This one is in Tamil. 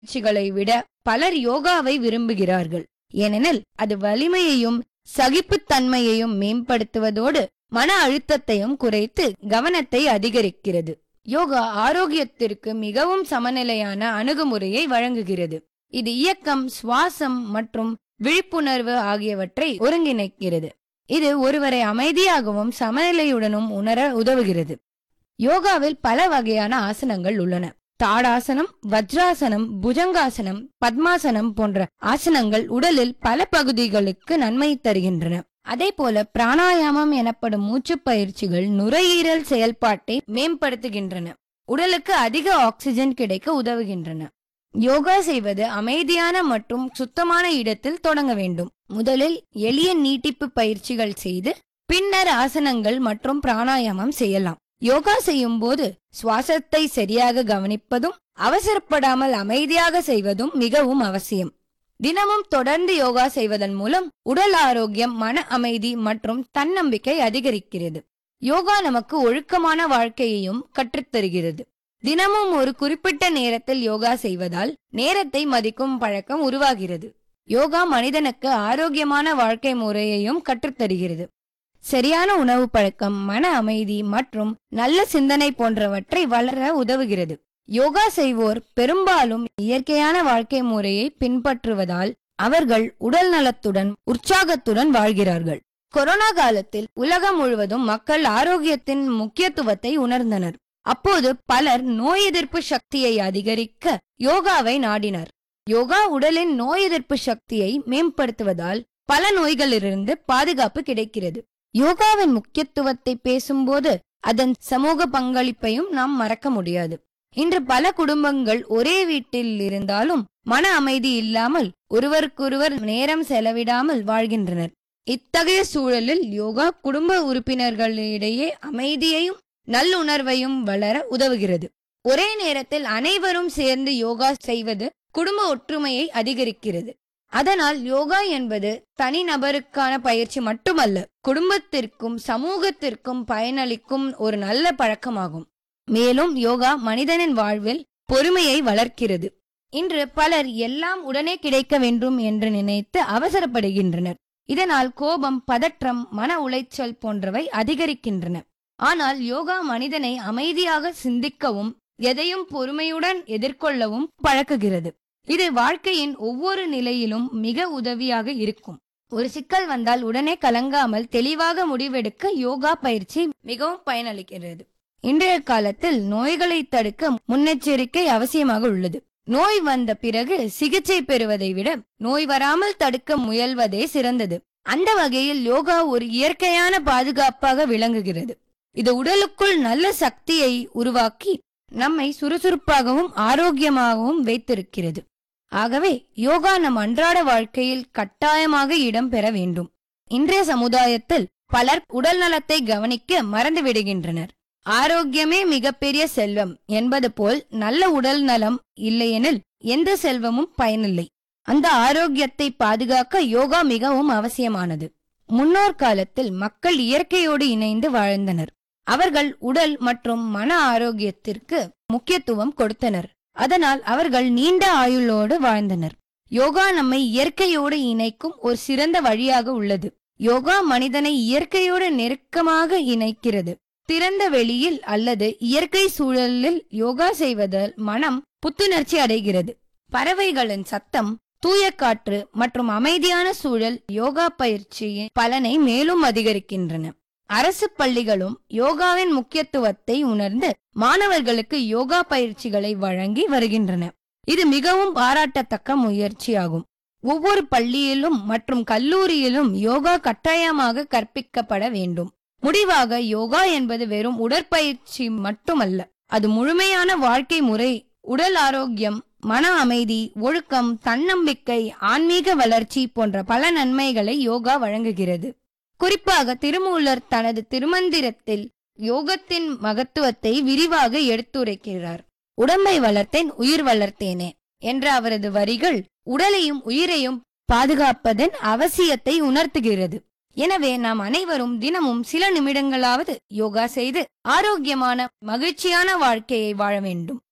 பயிற்சிகளை விட பலர் யோகாவை விரும்புகிறார்கள் ஏனெனில் அது வலிமையையும் சகிப்புத்தன்மையையும் மேம்படுத்துவதோடு மன அழுத்தத்தையும் குறைத்து கவனத்தை அதிகரிக்கிறது யோகா ஆரோக்கியத்திற்கு மிகவும் சமநிலையான அணுகுமுறையை வழங்குகிறது இது இயக்கம் சுவாசம் மற்றும் விழிப்புணர்வு ஆகியவற்றை ஒருங்கிணைக்கிறது இது ஒருவரை அமைதியாகவும் சமநிலையுடனும் உணர உதவுகிறது யோகாவில் பல வகையான ஆசனங்கள் உள்ளன தாடாசனம் வஜ்ராசனம் புஜங்காசனம் பத்மாசனம் போன்ற ஆசனங்கள் உடலில் பல பகுதிகளுக்கு நன்மை தருகின்றன அதே போல பிராணாயாமம் எனப்படும் மூச்சு பயிற்சிகள் நுரையீரல் செயல்பாட்டை மேம்படுத்துகின்றன உடலுக்கு அதிக ஆக்சிஜன் கிடைக்க உதவுகின்றன யோகா செய்வது அமைதியான மற்றும் சுத்தமான இடத்தில் தொடங்க வேண்டும் முதலில் எளிய நீட்டிப்பு பயிற்சிகள் செய்து பின்னர் ஆசனங்கள் மற்றும் பிராணாயாமம் செய்யலாம் யோகா செய்யும் போது சுவாசத்தை சரியாக கவனிப்பதும் அவசரப்படாமல் அமைதியாக செய்வதும் மிகவும் அவசியம் தினமும் தொடர்ந்து யோகா செய்வதன் மூலம் உடல் ஆரோக்கியம் மன அமைதி மற்றும் தன்னம்பிக்கை அதிகரிக்கிறது யோகா நமக்கு ஒழுக்கமான வாழ்க்கையையும் கற்றுத்தருகிறது தினமும் ஒரு குறிப்பிட்ட நேரத்தில் யோகா செய்வதால் நேரத்தை மதிக்கும் பழக்கம் உருவாகிறது யோகா மனிதனுக்கு ஆரோக்கியமான வாழ்க்கை முறையையும் கற்றுத்தருகிறது சரியான உணவு பழக்கம் மன அமைதி மற்றும் நல்ல சிந்தனை போன்றவற்றை வளர உதவுகிறது யோகா செய்வோர் பெரும்பாலும் இயற்கையான வாழ்க்கை முறையை பின்பற்றுவதால் அவர்கள் உடல் நலத்துடன் உற்சாகத்துடன் வாழ்கிறார்கள் கொரோனா காலத்தில் உலகம் முழுவதும் மக்கள் ஆரோக்கியத்தின் முக்கியத்துவத்தை உணர்ந்தனர் அப்போது பலர் நோய் எதிர்ப்பு சக்தியை அதிகரிக்க யோகாவை நாடினர் யோகா உடலின் நோய் எதிர்ப்பு சக்தியை மேம்படுத்துவதால் பல நோய்களிலிருந்து பாதுகாப்பு கிடைக்கிறது யோகாவின் முக்கியத்துவத்தை பேசும்போது அதன் சமூக பங்களிப்பையும் நாம் மறக்க முடியாது இன்று பல குடும்பங்கள் ஒரே வீட்டில் இருந்தாலும் மன அமைதி இல்லாமல் ஒருவருக்கொருவர் நேரம் செலவிடாமல் வாழ்கின்றனர் இத்தகைய சூழலில் யோகா குடும்ப உறுப்பினர்களிடையே அமைதியையும் நல்லுணர்வையும் வளர உதவுகிறது ஒரே நேரத்தில் அனைவரும் சேர்ந்து யோகா செய்வது குடும்ப ஒற்றுமையை அதிகரிக்கிறது அதனால் யோகா என்பது தனிநபருக்கான பயிற்சி மட்டுமல்ல குடும்பத்திற்கும் சமூகத்திற்கும் பயனளிக்கும் ஒரு நல்ல பழக்கமாகும் மேலும் யோகா மனிதனின் வாழ்வில் பொறுமையை வளர்க்கிறது இன்று பலர் எல்லாம் உடனே கிடைக்க வேண்டும் என்று நினைத்து அவசரப்படுகின்றனர் இதனால் கோபம் பதற்றம் மன உளைச்சல் போன்றவை அதிகரிக்கின்றன ஆனால் யோகா மனிதனை அமைதியாக சிந்திக்கவும் எதையும் பொறுமையுடன் எதிர்கொள்ளவும் பழக்குகிறது இது வாழ்க்கையின் ஒவ்வொரு நிலையிலும் மிக உதவியாக இருக்கும் ஒரு சிக்கல் வந்தால் உடனே கலங்காமல் தெளிவாக முடிவெடுக்க யோகா பயிற்சி மிகவும் பயனளிக்கிறது இன்றைய காலத்தில் நோய்களை தடுக்க முன்னெச்சரிக்கை அவசியமாக உள்ளது நோய் வந்த பிறகு சிகிச்சை பெறுவதை விட நோய் வராமல் தடுக்க முயல்வதே சிறந்தது அந்த வகையில் யோகா ஒரு இயற்கையான பாதுகாப்பாக விளங்குகிறது இது உடலுக்குள் நல்ல சக்தியை உருவாக்கி நம்மை சுறுசுறுப்பாகவும் ஆரோக்கியமாகவும் வைத்திருக்கிறது ஆகவே யோகா நம் அன்றாட வாழ்க்கையில் கட்டாயமாக இடம் பெற வேண்டும் இன்றைய சமுதாயத்தில் பலர் உடல் நலத்தை கவனிக்க மறந்து விடுகின்றனர் ஆரோக்கியமே மிகப்பெரிய செல்வம் என்பது போல் நல்ல உடல் நலம் இல்லையெனில் எந்த செல்வமும் பயனில்லை அந்த ஆரோக்கியத்தை பாதுகாக்க யோகா மிகவும் அவசியமானது முன்னோர் காலத்தில் மக்கள் இயற்கையோடு இணைந்து வாழ்ந்தனர் அவர்கள் உடல் மற்றும் மன ஆரோக்கியத்திற்கு முக்கியத்துவம் கொடுத்தனர் அதனால் அவர்கள் நீண்ட ஆயுளோடு வாழ்ந்தனர் யோகா நம்மை இயற்கையோடு இணைக்கும் ஒரு சிறந்த வழியாக உள்ளது யோகா மனிதனை இயற்கையோடு நெருக்கமாக இணைக்கிறது திறந்த வெளியில் அல்லது இயற்கை சூழலில் யோகா செய்வதால் மனம் புத்துணர்ச்சி அடைகிறது பறவைகளின் சத்தம் தூய காற்று மற்றும் அமைதியான சூழல் யோகா பயிற்சியின் பலனை மேலும் அதிகரிக்கின்றன அரசு பள்ளிகளும் யோகாவின் முக்கியத்துவத்தை உணர்ந்து மாணவர்களுக்கு யோகா பயிற்சிகளை வழங்கி வருகின்றன இது மிகவும் பாராட்டத்தக்க முயற்சியாகும் ஒவ்வொரு பள்ளியிலும் மற்றும் கல்லூரியிலும் யோகா கட்டாயமாக கற்பிக்கப்பட வேண்டும் முடிவாக யோகா என்பது வெறும் உடற்பயிற்சி மட்டுமல்ல அது முழுமையான வாழ்க்கை முறை உடல் ஆரோக்கியம் மன அமைதி ஒழுக்கம் தன்னம்பிக்கை ஆன்மீக வளர்ச்சி போன்ற பல நன்மைகளை யோகா வழங்குகிறது குறிப்பாக திருமூலர் தனது திருமந்திரத்தில் யோகத்தின் மகத்துவத்தை விரிவாக எடுத்துரைக்கிறார் உடம்பை வளர்த்தேன் உயிர் வளர்த்தேனே என்ற அவரது வரிகள் உடலையும் உயிரையும் பாதுகாப்பதன் அவசியத்தை உணர்த்துகிறது எனவே நாம் அனைவரும் தினமும் சில நிமிடங்களாவது யோகா செய்து ஆரோக்கியமான மகிழ்ச்சியான வாழ்க்கையை வாழ வேண்டும்